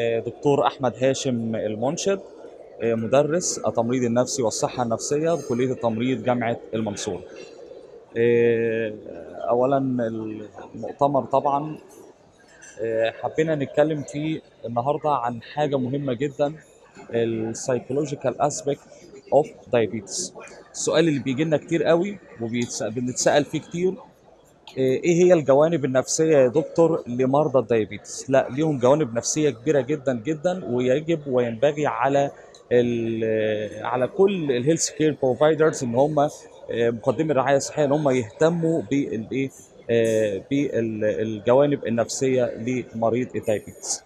آه، دكتور احمد هاشم المنشد آه، مدرس التمريض النفسي والصحه النفسيه بكليه التمريض جامعه المنصوره آه، اولا المؤتمر طبعا آه، حبينا نتكلم فيه النهارده عن حاجه مهمه جدا السايكولوجيكال اسبيكت اوف دايابيتس السؤال اللي بيجي لنا كتير قوي وبنتسال فيه كتير ايه هي الجوانب النفسيه يا دكتور لمرضى الدايابيتس لا ليهم جوانب نفسيه كبيره جدا جدا ويجب وينبغي على ال- على كل الهيلث كير بروفايدرز ان هم مقدمي الرعايه الصحيه ان هم يهتموا بالايه آه، بالجوانب النفسيه لمريض الدايابيتس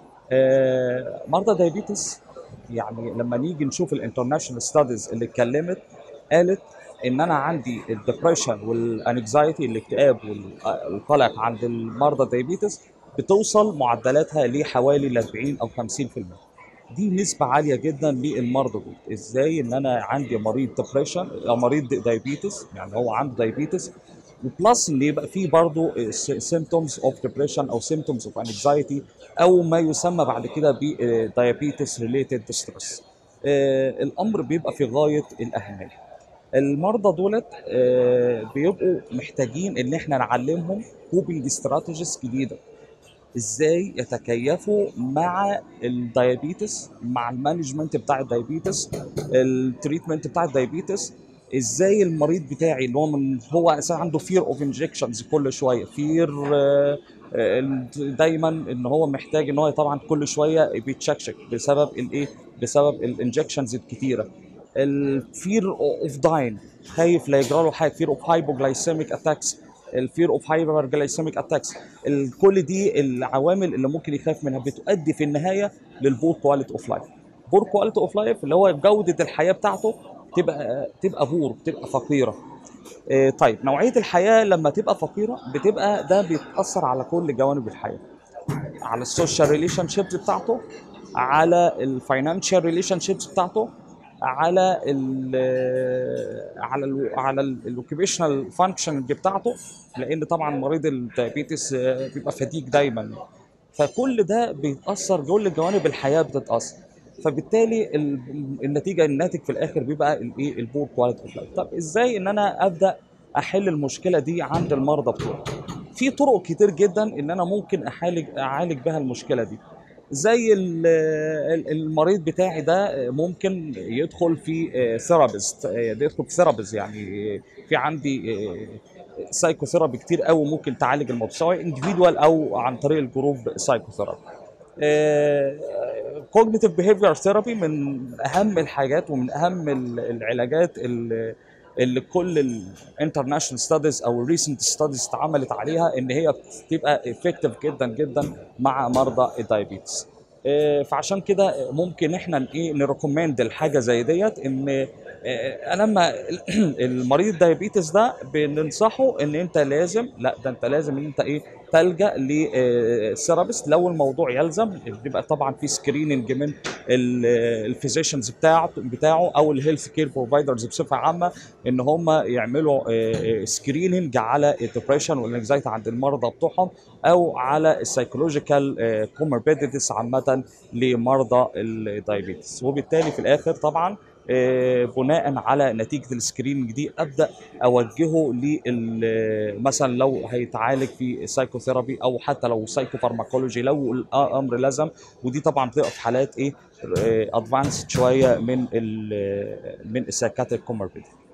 آه، مرضى الدايابيتس يعني لما نيجي نشوف الانترناشونال ستاديز اللي اتكلمت قالت ان انا عندي الدبريشن والانكزايتي الاكتئاب والقلق عند المرضى الدايابيتس بتوصل معدلاتها لحوالي ال 40 او 50% دي نسبة عالية جدا للمرضى دول ازاي ان انا عندي مريض ديبريشن او مريض دايابيتس يعني هو عنده دايابيتس وبلس ان يبقى فيه برضه سيمتومز اوف ديبريشن او سيمتومز اوف انكزايتي او ما يسمى بعد كده ب دايابيتس ريليتد ستريس الامر بيبقى في غايه الاهميه المرضى دولت آه، بيبقوا محتاجين ان احنا نعلمهم كوبينج استراتيجيز جديده ازاي يتكيفوا مع الدايابيتس مع المانجمنت بتاع الدايابيتس التريتمنت بتاع الدايابيتس ازاي المريض بتاعي اللي هو من هو اساسا عنده فير اوف انجكشنز كل شويه فير دايما ان هو محتاج ان هو طبعا كل شويه بيتشكشك بسبب الايه بسبب الانجكشنز الكتيره الفير اوف داين خايف لا يجرى له حاجه فير اوف هايبوجلايسيميك اتاكس الفير اوف هايبر جلايسيميك اتاكس كل دي العوامل اللي ممكن يخاف منها بتؤدي في النهايه للبور كواليتي اوف لايف بور كواليتي اوف لايف اللي هو جوده الحياه بتاعته تبقى تبقى بور بتبقى فقيره آه، طيب نوعيه الحياه لما تبقى فقيره بتبقى ده بيتاثر على كل جوانب الحياه على السوشيال ريليشن شيبس بتاعته على الفاينانشال ريليشن شيبس بتاعته على ال على ال على الاوكيبيشنال فانكشن بتاعته لان طبعا مريض الدايابيتس آه، بيبقى فديك دايما فكل ده بيتاثر كل جوانب الحياه بتتاثر فبالتالي ال- النتيجه الناتج في الاخر بيبقى الايه البور كواليتي اوف لايف طب ازاي ان انا ابدا احل المشكله دي عند المرضى بتوعي في طرق كتير جدا ان انا ممكن اعالج اعالج بها المشكله دي زي ال- ال- المريض بتاعي ده ممكن يدخل في ثيرابيست يدخل في ثيرابيست يعني في عندي سايكو ثيرابي كتير قوي ممكن تعالج الموضوع سواء انديفيدوال او عن طريق الجروب سايكو ثيرابي كوجنيتيف بيهيفير ثيرابي من اهم الحاجات ومن اهم ال- العلاجات اللي اللي كل الانترناشونال ستاديز او الريسنت ستاديز اتعملت عليها ان هي بتبقى افكتيف جدا جدا مع مرضى الدايابيتس آه، فعشان كده ممكن احنا ايه نريكومند الحاجه زي ديت ان آه، لما المريض الدايابيتس ده بننصحه ان انت لازم لا ده انت لازم ان انت ايه تلجا لثيرابيست لو الموضوع يلزم بيبقى طبعا في سكريننج من الفيزيشنز بتاعه بتاعه او الهيلث كير بروفايدرز بصفه عامه ان هم يعملوا سكريننج على الدبريشن والانكزايتي عند المرضى بتوعهم او على السايكولوجيكال كوموربيديتس عامه لمرضى الدايابيتس وبالتالي في الاخر طبعا آه، بناء على نتيجه السكريننج دي ابدا اوجهه لل مثلا لو هيتعالج في سايكوثيرابي او حتى لو سايكو فارماكولوجي لو الامر لزم ودي طبعا بتبقى في حالات ايه ادفانسد شويه من ال من السايكاتريك كوموربيديتي